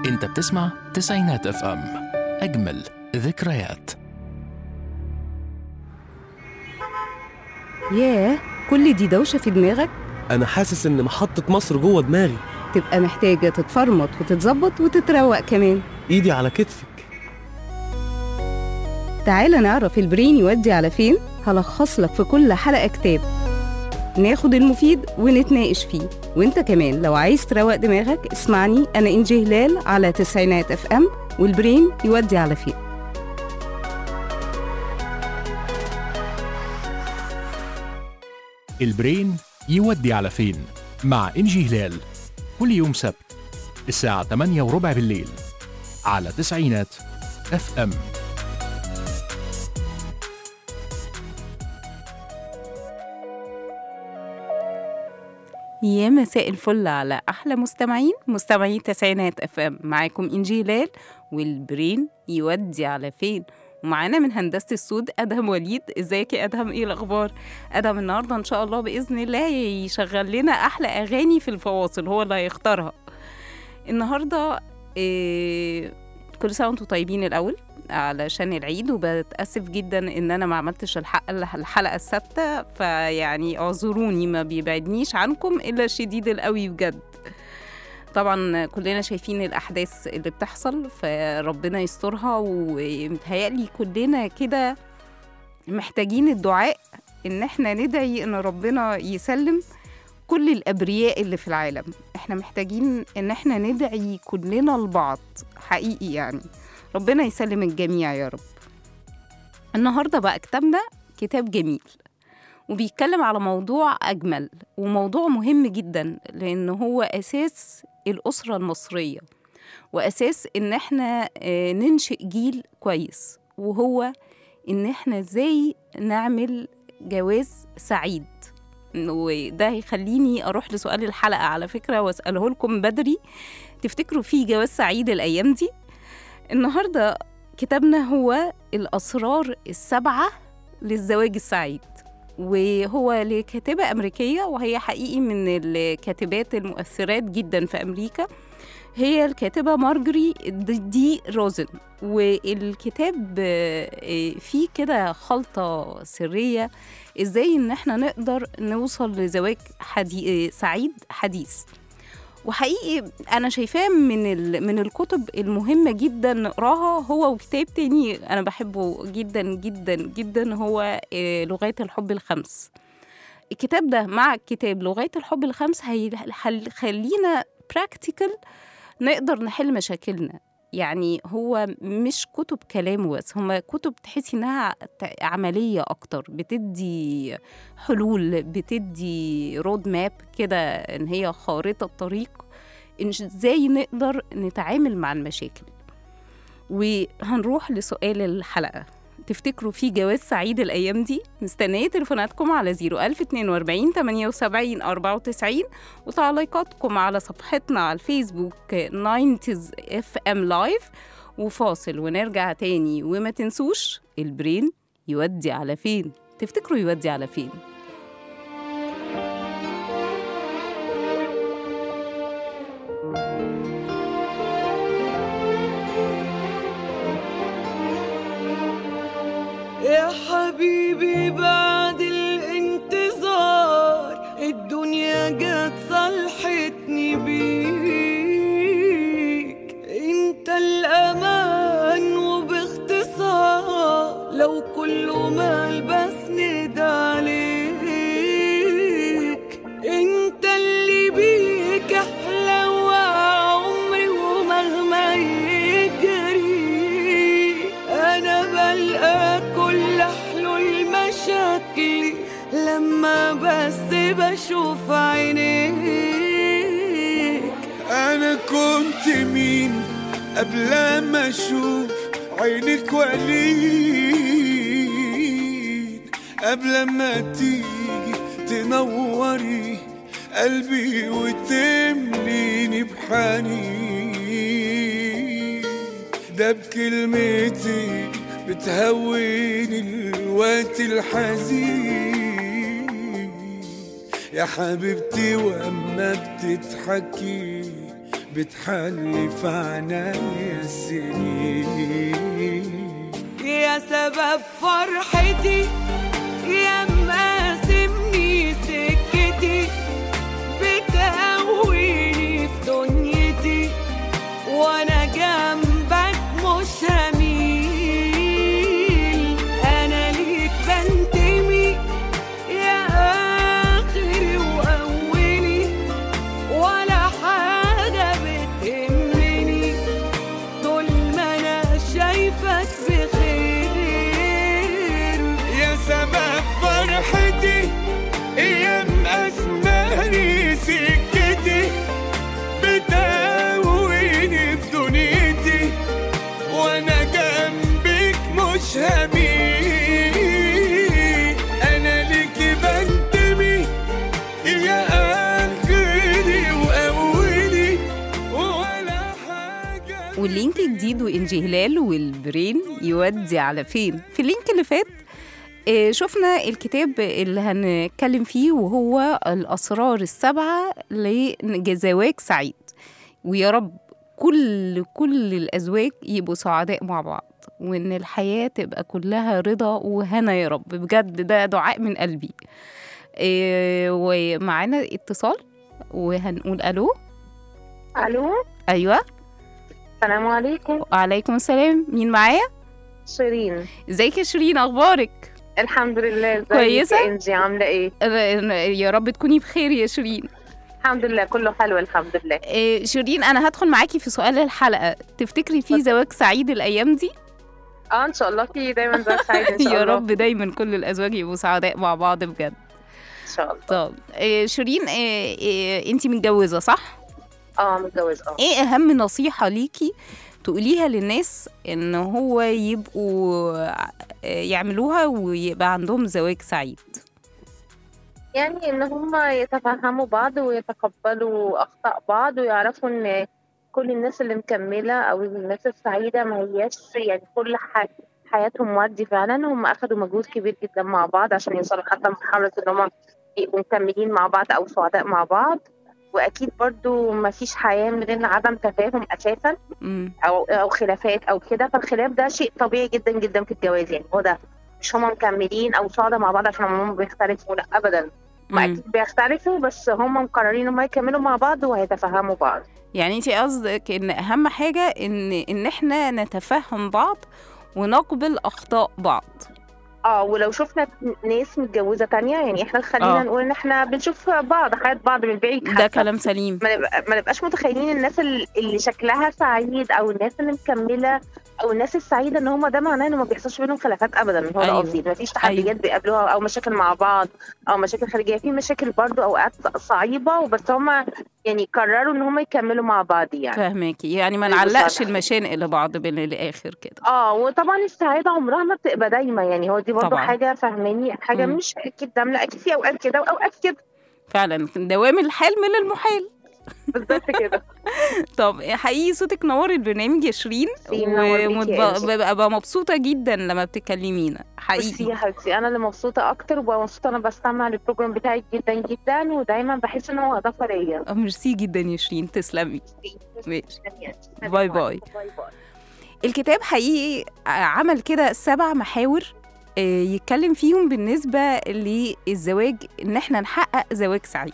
انت بتسمع تسعينات اف ام اجمل ذكريات ياه كل دي دوشة في دماغك أنا حاسس إن محطة مصر جوه دماغي تبقى محتاجة تتفرمط وتتظبط وتتروق كمان إيدي على كتفك تعالى نعرف البرين يودي على فين هلخص لك في كل حلقة كتاب ناخد المفيد ونتناقش فيه وانت كمان لو عايز تروق دماغك اسمعني انا انجي هلال على تسعينات اف ام والبرين يودي على فين البرين يودي على فين مع انجي هلال كل يوم سبت الساعة 8 وربع بالليل على تسعينات اف ام يا مساء الفل على احلى مستمعين مستمعين تسعينات اف ام معاكم انجي هلال والبرين يودي على فين ومعانا من هندسه السود ادهم وليد ازيك يا ادهم ايه الاخبار ادهم النهارده ان شاء الله باذن الله يشغل لنا احلى اغاني في الفواصل هو اللي هيختارها النهارده إيه كل سنه وانتم طيبين الاول علشان العيد وبتأسف جدا ان انا ما عملتش الحق الحلقه السادسه فيعني اعذروني ما بيبعدنيش عنكم الا الشديد القوي بجد طبعا كلنا شايفين الاحداث اللي بتحصل فربنا يسترها ومتهيألي كلنا كده محتاجين الدعاء ان احنا ندعي ان ربنا يسلم كل الابرياء اللي في العالم احنا محتاجين ان احنا ندعي كلنا لبعض حقيقي يعني ربنا يسلم الجميع يا رب النهارده بقى كتابنا كتاب جميل وبيتكلم على موضوع أجمل وموضوع مهم جدا لأن هو أساس الأسرة المصرية وأساس إن إحنا آه، ننشئ جيل كويس وهو إن إحنا إزاي نعمل جواز سعيد وده هيخليني أروح لسؤال الحلقة على فكرة وأسأله لكم بدري تفتكروا في جواز سعيد الأيام دي؟ النهاردة كتابنا هو الأسرار السبعة للزواج السعيد وهو لكاتبة أمريكية وهي حقيقي من الكاتبات المؤثرات جدا في أمريكا هي الكاتبة مارجري دي روزن والكتاب آه، فيه كده خلطة سرية ازاي ان احنا نقدر نوصل لزواج حدي... آه، سعيد حديث وحقيقي انا شايفاه من ال... من الكتب المهمه جدا نقراها هو وكتاب تاني انا بحبه جدا جدا جدا هو آه، لغات الحب الخمس الكتاب ده مع كتاب لغات الحب الخمس هيخلينا براكتيكال نقدر نحل مشاكلنا يعني هو مش كتب كلام بس هما كتب تحسي انها ت- عمليه اكتر بتدي حلول بتدي رود ماب كده ان هي خارطه طريق إن ازاي نقدر نتعامل مع المشاكل وهنروح لسؤال الحلقه تفتكروا في جواز سعيد الايام دي مستنيه تليفوناتكم على 01042 78 94 وتعليقاتكم على صفحتنا على الفيسبوك 90s اف ام لايف وفاصل ونرجع تاني وما تنسوش البرين يودي على فين تفتكروا يودي على فين يا حبيبي بعد الانتظار الدنيا جت صلحتني بيك انت الامان وباختصار لو كله مال بس ندى عليك انت اللي بيك احلى وعمري ومهما يجري انا بلقى كل حلول مشاكلي لما بس بشوف عينيك انا كنت مين قبل ما اشوف عينك ولين قبل ما تيجي تنوري قلبي وتمليني بحنين ده بكلمتي بتهوني الوقت الحزين يا حبيبتي واما بتضحكي بتحلي في عنايا السنين يا سبب فرحتي يا مقاسمني سكتي بتقويني في دنيتي وانا جنبك مش هميل انا ليك بنتمي يا اخري واولي ولا حاجه بتهمني طول ما انا شايفك بخير يا سبب فرحتي ايام اسماني سكتي بتقويني في دنيتي وانا جنبك مش هميل انا ليكي بنتمي يا اخري واولي ولا حاجه واللينك جديد وإنجي هلال والبرين يودي على فين في اللينك اللي فات آه، شفنا الكتاب اللي هنتكلم فيه وهو الأسرار السبعة لزواج سعيد ويا رب كل كل الأزواج يبقوا سعداء مع بعض وإن الحياة تبقى كلها رضا وهنا يا رب بجد ده دعاء من قلبي آه، ومعانا اتصال وهنقول ألو الو أيوة السلام عليكم وعليكم السلام مين معايا؟ شيرين ازيك يا شيرين اخبارك الحمد لله ازيك كويسة؟ يا انجي عامله ايه يا رب تكوني بخير يا شيرين الحمد لله كله حلو الحمد لله إيه، شيرين انا هدخل معاكي في سؤال الحلقه تفتكري في زواج سعيد الايام دي اه ان شاء الله في دايما زواج سعيد ان شاء يا الله رب دايما كل الازواج يبقوا سعداء مع بعض بجد ان شاء الله طب إيه، شيرين إيه إيه انتي متجوزه صح اه متجوز اه ايه اهم نصيحه ليكي تقوليها للناس ان هو يبقوا إيه، يعملوها ويبقى عندهم زواج سعيد يعني ان هم يتفهموا بعض ويتقبلوا اخطاء بعض ويعرفوا ان كل الناس اللي مكمله او الناس السعيده ما هياش يعني كل ح- حياتهم ودي فعلا هم اخدوا مجهود كبير جدا مع بعض عشان يوصلوا حتى لمرحله ان هم يبقوا مكملين مع بعض او سعداء مع بعض واكيد برضو ما فيش حياه من غير عدم تفاهم اساسا امم او او خلافات او كده فالخلاف ده شيء طبيعي جدا جدا في الجواز يعني هو ده مش هما مكملين او سعداء مع بعض عشان هما بيختلفوا لا ابدا هما مم. اكيد بيختلفوا بس هما مقررين هما يكملوا مع بعض وهيتفهموا بعض يعني انت قصدك ان اهم حاجه ان ان احنا نتفهم بعض ونقبل اخطاء بعض اه ولو شفنا ناس متجوزه تانية يعني احنا خلينا آه. نقول ان احنا بنشوف بعض حياه بعض من بعيد ده حتى. كلام سليم ما نبقى- ما نبقاش متخيلين الناس ال- اللي شكلها سعيد او الناس اللي مكمله او الناس السعيده ان هم ده معناه انه ما بيحصلش بينهم خلافات ابدا هو ده أيوة. قصدي ما فيش تحديات أيوة. بيقابلوها او مشاكل مع بعض او مشاكل خارجيه في مشاكل برضو اوقات صعيبه وبس هم يعني قرروا ان هم يكملوا مع بعض يعني فاهماكي يعني ما أيوة نعلقش صح. المشانق لبعض بالاخر كده اه وطبعا السعاده عمرها ما بتبقى دايما يعني هو دي برضو طبعاً. حاجه فاهماني حاجه مم. مش اكيد دامله اكيد في اوقات كده واوقات كده فعلا دوام الحال من المحال بالظبط كده طب حقيقي صوتك نور البرنامج يا شيرين ينور بيكي يا إنجي. وببقى مبسوطه جدا لما بتكلمينا بصي حقيقي يا حبيبتي انا اللي مبسوطه اكتر وببقى مبسوطه انا بستمع للبروجرام بتاعك جدا جدا ودايما بحس ان هو اضافه ليا آه، ميرسي جدا يا شيرين تسلمي ماشي باي باي باي. باي باي الكتاب حقيقي عمل كده سبع محاور آه، يتكلم فيهم بالنسبة للزواج إن إحنا نحقق زواج سعيد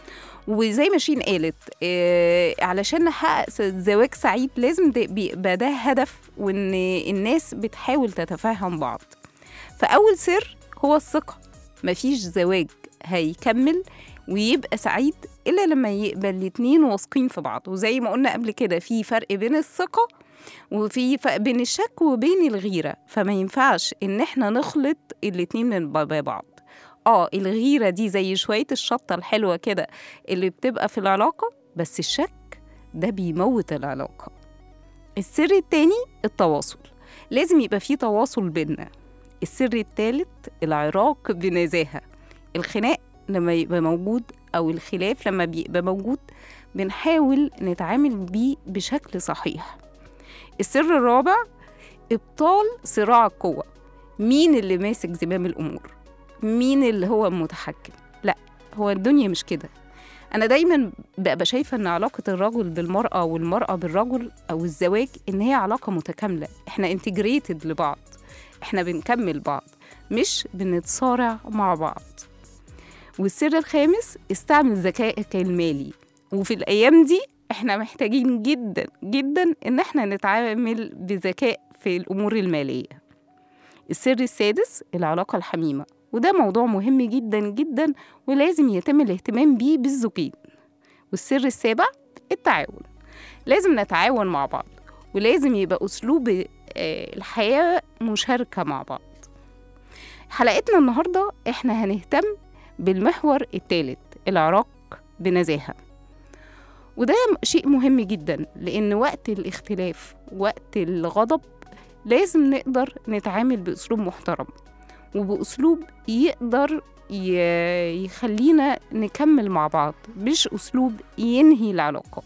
وزي ما شين قالت آه، علشان نحقق س- زواج سعيد لازم ده بيبقى ده هدف وإن الناس بتحاول تتفهم بعض فأول سر هو الثقة مفيش زواج هيكمل ويبقى سعيد إلا لما يبقى الاتنين واثقين في بعض وزي ما قلنا قبل كده في فرق بين الثقة وفي فرق بين الشك وبين الغيرة فما ينفعش إن إحنا نخلط الاتنين من ب- ببعض اه الغيرة دي زي شوية الشطة الحلوة كده اللي بتبقى في العلاقة بس الشك ده بيموت العلاقة السر التاني التواصل لازم يبقى فيه تواصل بينا السر التالت العراق بنزاهة الخناق لما يبقى موجود أو الخلاف لما بيبقى موجود بنحاول نتعامل بيه بشكل صحيح السر الرابع إبطال صراع القوة مين اللي ماسك زمام الأمور مين اللي هو المتحكم لا هو الدنيا مش كده انا دايما ببقى شايفه ان علاقه الرجل بالمراه والمراه بالرجل او الزواج ان هي علاقه متكامله احنا انتجريتد لبعض احنا بنكمل بعض مش بنتصارع مع بعض والسر الخامس استعمل ذكائك المالي وفي الايام دي احنا محتاجين جدا جدا ان احنا نتعامل بذكاء في الامور الماليه السر السادس العلاقه الحميمه وده موضوع مهم جدا جدا ولازم يتم الاهتمام بيه بالزوجين والسر السابع التعاون لازم نتعاون مع بعض ولازم يبقى أسلوب آه، الحياة مشاركة مع بعض حلقتنا النهاردة احنا هنهتم بالمحور الثالث العراق بنزاهة وده شيء مهم جدا لأن وقت الاختلاف وقت الغضب لازم نقدر نتعامل بأسلوب محترم وبأسلوب يقدر ي- يخلينا نكمل مع بعض مش أسلوب ينهي العلاقة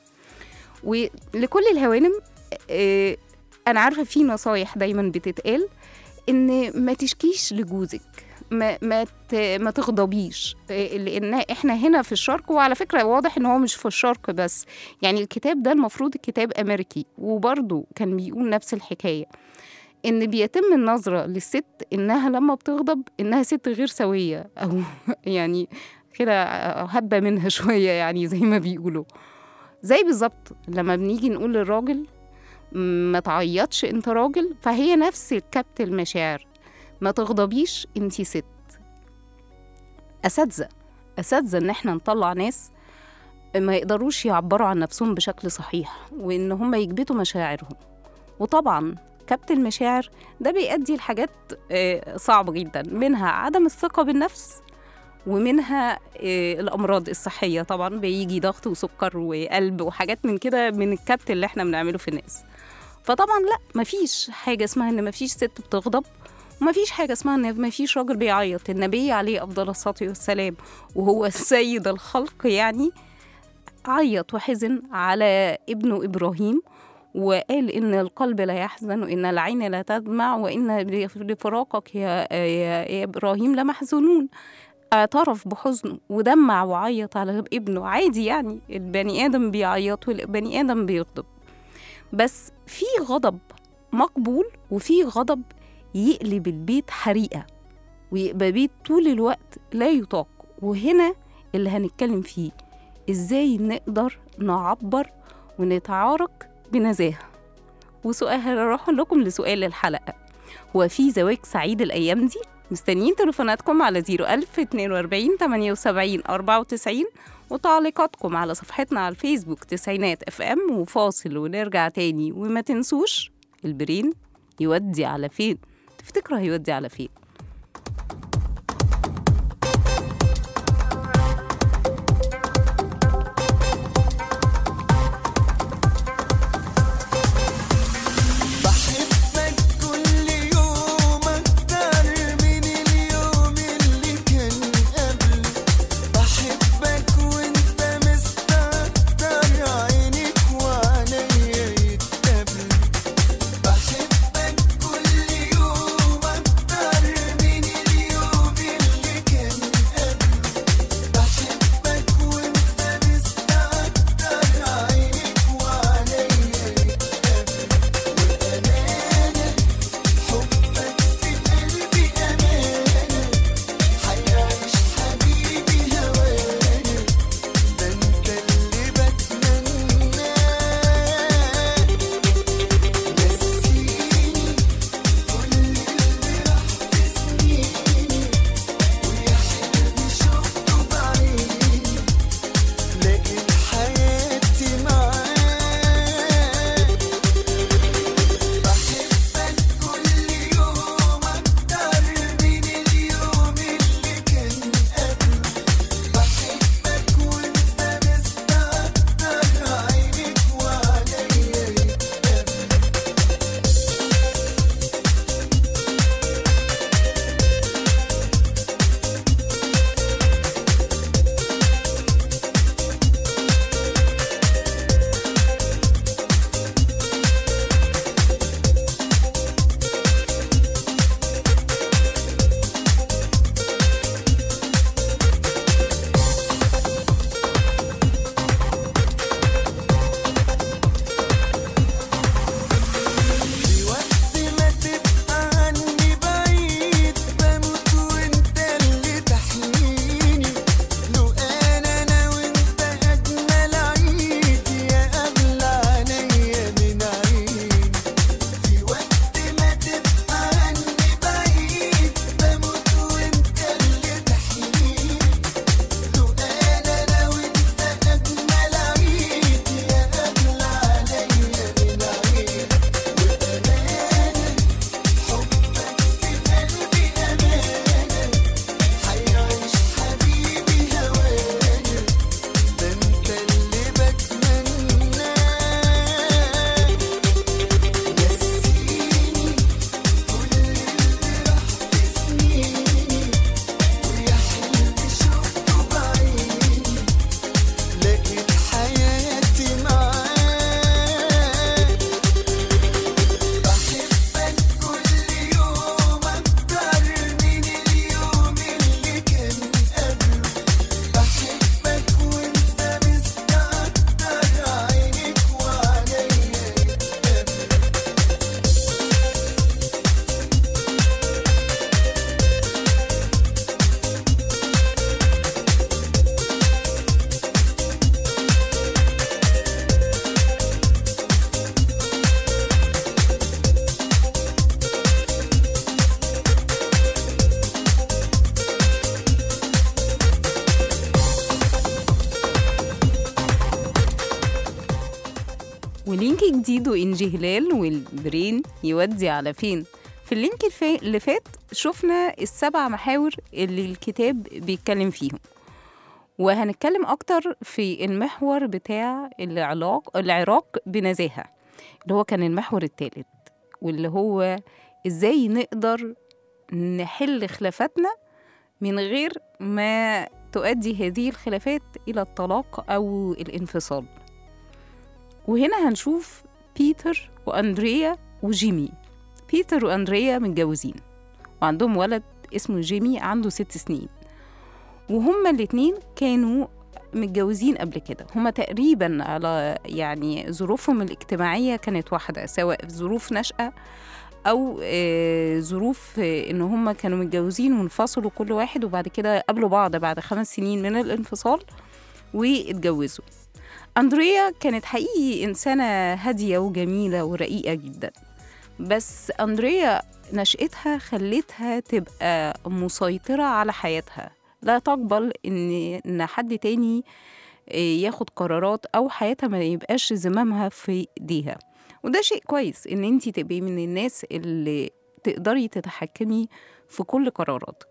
ولكل الهوانم آه، أنا عارفة في نصايح دايما بتتقال إن ما تشكيش لجوزك ما ما ت- ما تغضبيش آه، لان احنا هنا في الشرق وعلى فكره واضح ان هو مش في الشرق بس يعني الكتاب ده المفروض كتاب امريكي وبرضه كان بيقول نفس الحكايه ان بيتم النظره للست انها لما بتغضب انها ست غير سويه او يعني كده هبه منها شويه يعني زي ما بيقولوا زي بالظبط لما بنيجي نقول للراجل ما تعيطش انت راجل فهي نفس كبت المشاعر ما تغضبيش انتي ست اساتذه اساتذه ان احنا نطلع ناس ما يقدروش يعبروا عن نفسهم بشكل صحيح وان هم يكبتوا مشاعرهم وطبعا كبت المشاعر ده بيؤدي لحاجات آه، صعبة جدا منها عدم الثقة بالنفس ومنها آه، الأمراض الصحية طبعا بيجي ضغط وسكر وقلب وحاجات من كده من الكبت اللي احنا بنعمله في الناس فطبعا لا مفيش حاجة اسمها ان مفيش ست بتغضب ومفيش حاجة اسمها ان مفيش راجل بيعيط النبي عليه أفضل الصلاة والسلام وهو سيد الخلق يعني عيط وحزن على ابنه إبراهيم وقال إن القلب لا يحزن وإن العين لا تدمع وإن لفراقك يا, يا, يا إبراهيم لمحزونون اعترف بحزنه ودمع وعيط على ابنه عادي يعني البني آدم بيعيط والبني آدم بيغضب بس في غضب مقبول وفي غضب يقلب البيت حريقة ويبقى بيت طول الوقت لا يطاق وهنا اللي هنتكلم فيه ازاي نقدر نعبر ونتعارك بنزاهة وسؤال هروح لكم لسؤال الحلقة هو في زواج سعيد الأيام دي؟ مستنيين تليفوناتكم على 01000 42 78 94 وتعليقاتكم على صفحتنا على الفيسبوك تسعينات اف ام وفاصل ونرجع تاني وما تنسوش البرين يودي على فين تفتكروا هيودي على فين بحبك كل يوم أكتر من اليوم اللي كان قبله بحبك وانت مستكتر عينك وعينيا يتقابلوا بحبك كل يوم أكتر ولينك جديد وإنجي هلال والبرين يودي على فين في اللينك الفا- اللي فات شفنا السبع محاور اللي الكتاب بيتكلم فيهم وهنتكلم أكتر في المحور بتاع العلاق العراق بنزاهة اللي هو كان المحور الثالث واللي هو إزاي نقدر نحل خلافاتنا من غير ما تؤدي هذه الخلافات إلى الطلاق أو الانفصال وهنا هنشوف بيتر وأندريا وجيمي بيتر وأندريا متجوزين وعندهم ولد اسمه جيمي عنده ست سنين وهما الاتنين كانوا متجوزين قبل كده هما تقريبا على يعني ظروفهم الاجتماعية كانت واحدة سواء ظروف نشأة أو آه، ظروف آه، إن هما كانوا متجوزين وانفصلوا كل واحد وبعد كده قابلوا بعض بعد خمس سنين من الانفصال واتجوزوا أندريا كانت حقيقي إنسانة هادية وجميلة ورقيقة جدا بس أندريا نشأتها خلتها تبقى مسيطرة على حياتها لا تقبل إن إن حد تاني آه، ياخد قرارات أو حياتها ما يبقاش زمامها في إيديها وده شيء كويس إن انتي تبقي من الناس اللي تقدري تتحكمي في كل قراراتك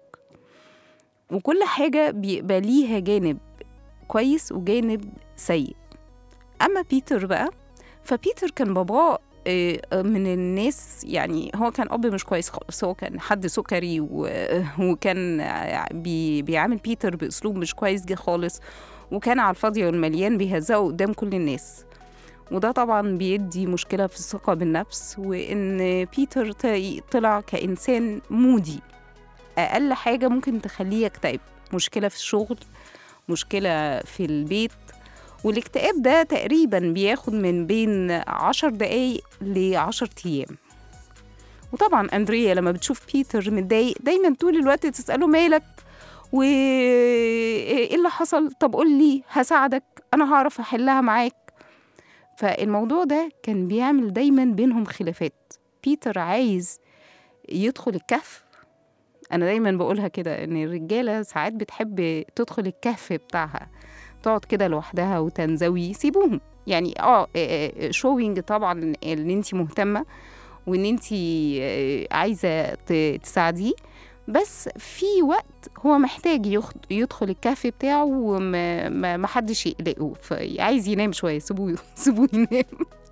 وكل حاجة بيبقى ليها جانب كويس وجانب سيء أما بيتر بقى فبيتر كان باباه آه، من الناس يعني هو كان أب مش كويس خالص هو كان حد سكري و- وكان بي بيعامل بيتر بأسلوب مش كويس جه خالص وكان على الفاضي والمليان بيهزقه قدام كل الناس وده طبعا بيدي مشكلة في الثقة بالنفس وإن بيتر ت- طلع كإنسان مودي أقل حاجة ممكن تخليه يكتئب مشكلة في الشغل مشكلة في البيت والاكتئاب ده تقريبا بياخد من بين عشر دقايق لعشر أيام وطبعا أندريا لما بتشوف بيتر متضايق دايما طول الوقت تسأله مالك وإيه اللي حصل طب قول لي هساعدك أنا هعرف أحلها معاك فالموضوع ده كان بيعمل دايما بينهم خلافات بيتر عايز يدخل الكهف انا دايما بقولها كده ان الرجاله ساعات بتحب تدخل الكهف بتاعها تقعد كده لوحدها وتنزوي سيبوهم يعني اه شوينج طبعا ان انت مهتمه وان انت عايزه ت- تساعديه بس في وقت هو محتاج يخد- يدخل الكهف بتاعه وما ما ما حدش يقلقه فعايز ينام شويه سيبوه سيبوه ينام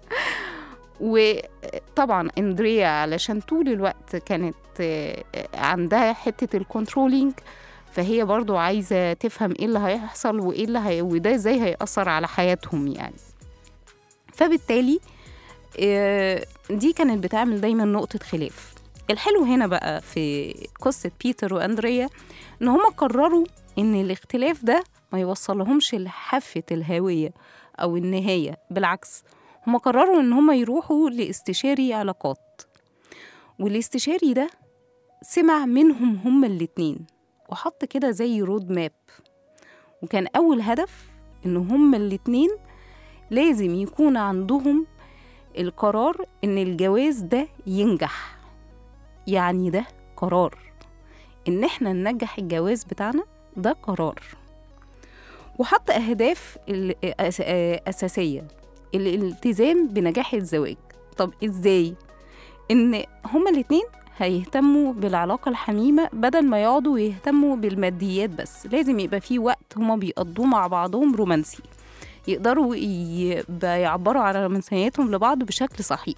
وطبعا اندريا علشان طول الوقت كانت آه، عندها حته الكنترولينج فهي برضو عايزه تفهم ايه اللي هيحصل وايه اللي هي وده ازاي هيأثر على حياتهم يعني فبالتالي آه، دي كانت بتعمل دايما نقطه خلاف الحلو هنا بقى في قصه بيتر واندريا ان هما قرروا ان الاختلاف ده ما يوصلهمش لحافه الهاويه او النهايه بالعكس هما قرروا ان هما يروحوا لاستشاري علاقات والاستشاري ده سمع منهم هما الاتنين وحط كده زي رود ماب وكان أول هدف إن هما الاتنين لازم يكون عندهم القرار إن الجواز ده ينجح يعني ده قرار إن إحنا ننجح الجواز بتاعنا ده قرار وحط أهداف ال- أس- أساسية الالتزام بنجاح الزواج طب إزاي؟ إن هما الاتنين هيهتموا بالعلاقة الحميمة بدل ما يقعدوا يهتموا بالماديات بس لازم يبقى في وقت هما بيقضوه مع بعضهم رومانسي يقدروا يبقى يعبروا على رومانسياتهم لبعض بشكل صحيح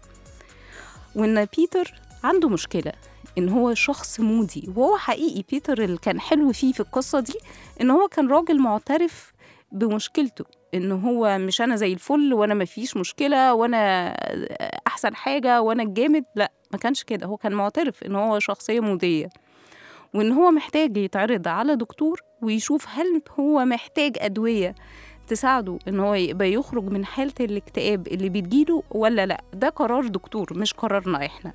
وإن بيتر عنده مشكلة إن هو شخص مودي وهو حقيقي بيتر اللي كان حلو فيه في القصة دي إن هو كان راجل معترف بمشكلته إن هو مش أنا زي الفل وأنا مفيش مشكلة وأنا أحسن حاجة وأنا الجامد لا ما كانش كده هو كان معترف إن هو شخصية مودية وإن هو محتاج يتعرض على دكتور ويشوف هل هو محتاج أدوية تساعده إن هو يبقى يخرج من حالة الاكتئاب اللي بتجيله ولا لأ ده قرار دكتور مش قرارنا إحنا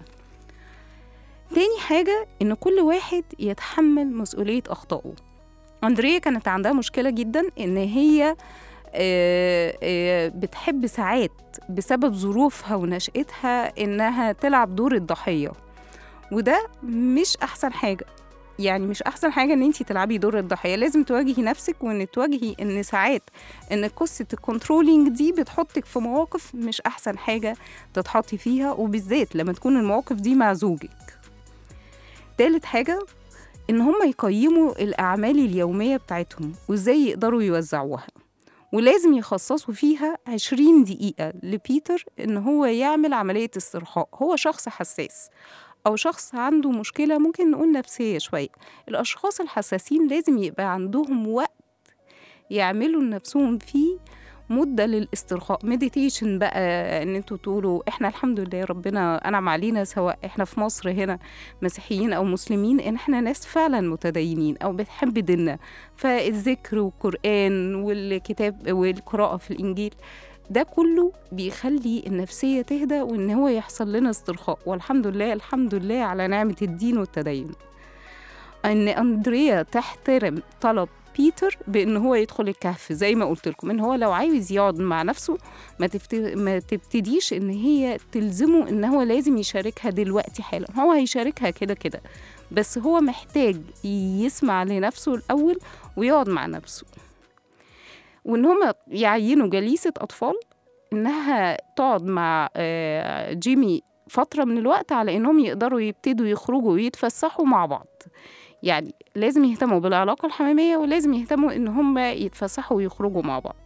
تاني حاجة إن كل واحد يتحمل مسؤولية أخطائه أندريا كانت عندها مشكلة جدا إن هي آه، آه، بتحب ساعات بسبب ظروفها ونشأتها إنها تلعب دور الضحية وده مش أحسن حاجة يعني مش احسن حاجه ان انت تلعبي دور الضحيه لازم تواجهي نفسك وان تواجهي ان ساعات ان قصه الكنترولينج دي بتحطك في مواقف مش احسن حاجه تتحطي فيها وبالذات لما تكون المواقف دي مع زوجك تالت حاجه ان هم يقيموا الاعمال اليوميه بتاعتهم وازاي يقدروا يوزعوها ولازم يخصصوا فيها 20 دقيقة لبيتر إن هو يعمل عملية استرخاء هو شخص حساس أو شخص عنده مشكلة ممكن نقول نفسية شوية الأشخاص الحساسين لازم يبقى عندهم وقت يعملوا لنفسهم فيه مدة للاسترخاء مديتيشن بقى ان انتوا تقولوا احنا الحمد لله ربنا انعم علينا سواء احنا في مصر هنا مسيحيين او مسلمين ان احنا ناس فعلا متدينين او بتحب ديننا فالذكر والقرآن والكتاب والقراءة في الانجيل ده كله بيخلي النفسية تهدى وإن هو يحصل لنا استرخاء والحمد لله الحمد لله على نعمة الدين والتدين إن أندريا تحترم طلب بيتر بإن هو يدخل الكهف زي ما قلت لكم إن هو لو عايز يقعد مع نفسه ما, تفت... ما تبتديش إن هي تلزمه إن هو لازم يشاركها دلوقتي حالا هو هيشاركها كده كده بس هو محتاج يسمع لنفسه الأول ويقعد مع نفسه وان هم يعينوا جليسه اطفال انها تقعد مع آه، جيمي فتره من الوقت على انهم يقدروا يبتدوا يخرجوا ويتفسحوا مع بعض يعني لازم يهتموا بالعلاقه الحميميه ولازم يهتموا ان هم يتفسحوا ويخرجوا مع بعض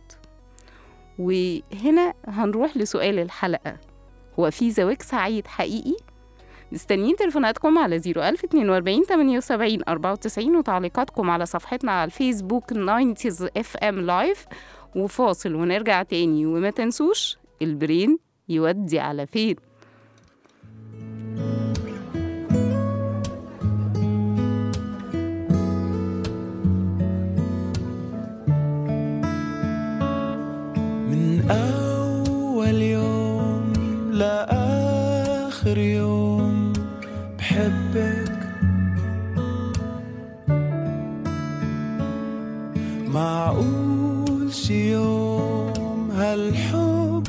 وهنا هنروح لسؤال الحلقه هو في زواج سعيد حقيقي مستنيين تليفوناتكم على 01042 78 94 وتعليقاتكم على صفحتنا على الفيسبوك 90 اف ام لايف وفاصل ونرجع تاني وما تنسوش البرين يودي على فين من أول يوم لآخر يوم بحبك معقول شي يوم هالحب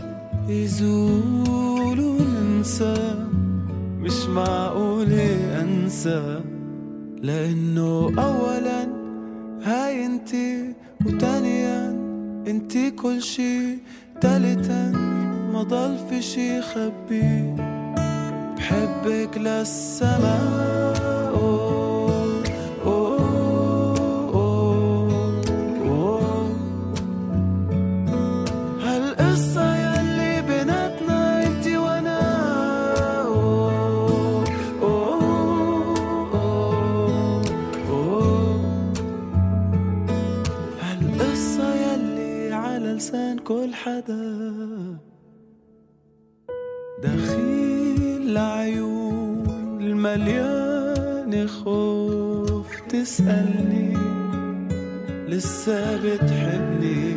يزول وننسى مش معقول أنسى لأنه أولا هاي انتي وتانيا انتي كل شي تالتا ما ضل في شي خبي بحبك للسماء أوه، أوه، أوه، أوه. هالقصة يلي بيناتنا انتي وانا أوه، أوه، أوه، أوه. هالقصة يلي على لسان كل حدا دخيل لعيون المليانة خوف تسألني لسه بتحبني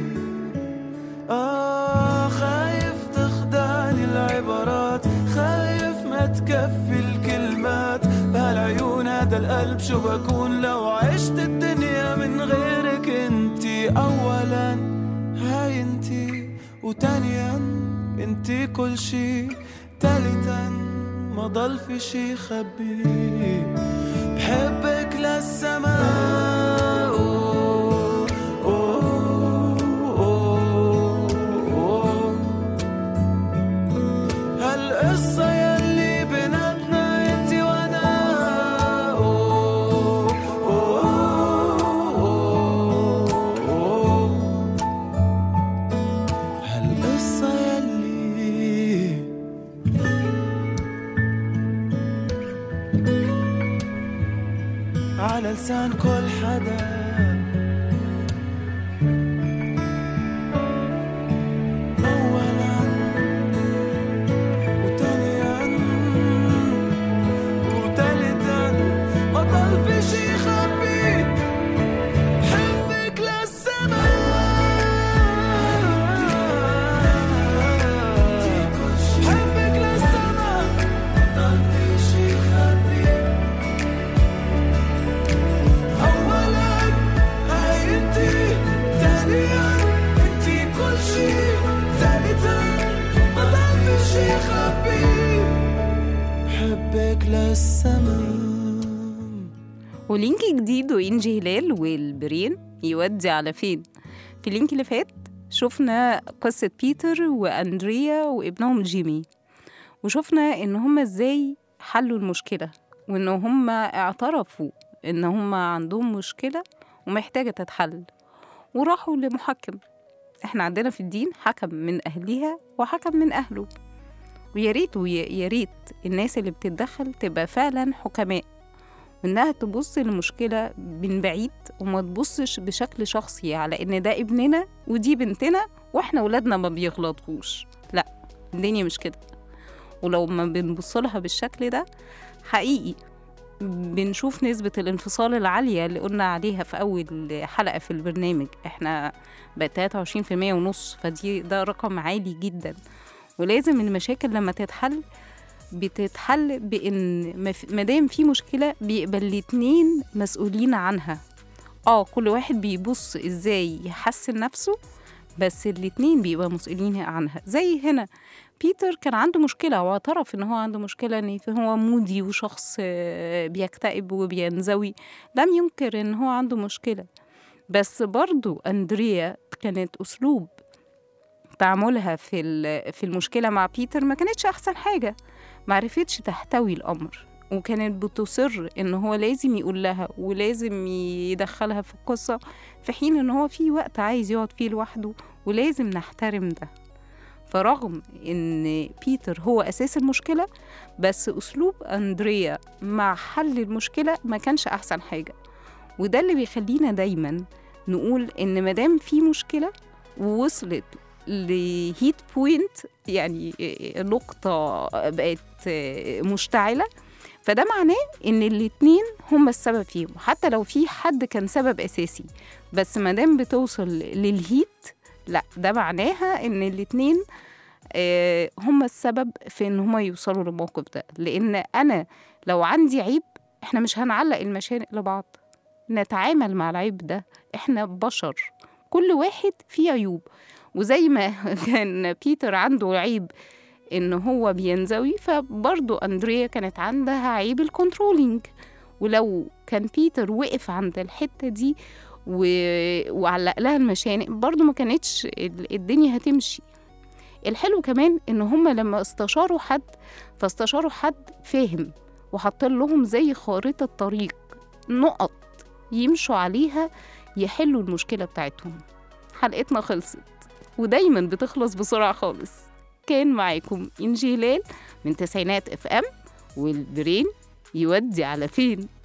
آه خايف تخدعني العبارات خايف ما تكفي الكلمات بهالعيون هذا القلب شو بكون لو عشت الدنيا من غيرك انتي أولا هاي انتي وتانيا انتي كل شي تالتا ما ضل في شي خبي بحبك للسماء أوه، أوه، أوه، أوه. هالقصة يلي بيناتنا انتي وانا أوه، أوه، أوه، أوه. هالقصة يلي على لسان كل حدا أولاً وتانياً وتالتاً ما ضل في شي خبي حبك للسماء حبك للسماء ضل في شي خبي أولاً هاي انتي ثانياً انتي كل شي ثالثاً ما ضل في شي خبي بحبك للسماء ولينك جديد وإنجي هلال والبرين يودي على فين في اللينك اللي فات شفنا قصة بيتر وأندريا وابنهم جيمي وشفنا إن هما إزاي حلوا المشكلة وإن هما اعترفوا إن هما عندهم مشكلة ومحتاجة تتحل وراحوا لمحكم احنا عندنا في الدين حكم من أهلها وحكم من أهله ويا ريت ويا يا ريت الناس اللي بتتدخل تبقى فعلا حكماء وإنها تبص للمشكلة من بعيد وما تبصش بشكل شخصي على إن ده ابننا ودي بنتنا وإحنا ولادنا ما بيغلطوش لا الدنيا مش كده ولو ما بنبص لها بالشكل ده حقيقي بنشوف نسبة الانفصال العالية اللي قلنا عليها في أول حلقة في البرنامج احنا بقت 23% ونص فدي ده رقم عالي جدا ولازم المشاكل لما تتحل بتتحل بإن مف- مادام في مشكلة بيبقى الاتنين مسؤولين عنها اه كل واحد بيبص ازاي يحسن نفسه بس الاتنين بيبقى مسؤولين عنها زي هنا بيتر كان عنده مشكلة واعترف ان هو عنده مشكلة ان هو مودي وشخص آه، بيكتئب وبينزوي لم ينكر ان هو عنده مشكلة بس برضو أندريا كانت أسلوب تعاملها في ال- في المشكلة مع بيتر ما كانتش أحسن حاجة معرفتش تحتوي الأمر وكانت بتصر إن هو لازم يقول لها ولازم يدخلها في القصة في حين إن هو في وقت عايز يقعد فيه لوحده ولازم نحترم ده فرغم إن بيتر هو أساس المشكلة بس أسلوب أندريا مع حل المشكلة ما كانش أحسن حاجة وده اللي بيخلينا دايما نقول إن مادام في مشكلة ووصلت لهيت بوينت يعني نقطة بقت مشتعلة فده معناه إن الاتنين هما السبب فيهم حتى لو في حد كان سبب أساسي بس مادام بتوصل للهيت لا ده معناها إن الاتنين آه، هما السبب في إن هما يوصلوا للموقف ده لأن أنا لو عندي عيب إحنا مش هنعلق المشانق لبعض نتعامل مع العيب ده إحنا بشر كل واحد فيه عيوب وزي ما كان بيتر عنده عيب ان هو بينزوي فبرضه اندريا كانت عندها عيب الكنترولينج ولو كان بيتر وقف عند الحته دي و... وعلق لها المشانق برضه ما كانتش ال- الدنيا هتمشي الحلو كمان ان هما لما استشاروا حد فاستشاروا حد فاهم وحط لهم زي خارطة طريق نقط يمشوا عليها يحلوا المشكلة بتاعتهم حلقتنا خلصت ودايما بتخلص بسرعة خالص كان معاكم إنجي هلال من تسعينات اف ام والبرين يودي على فين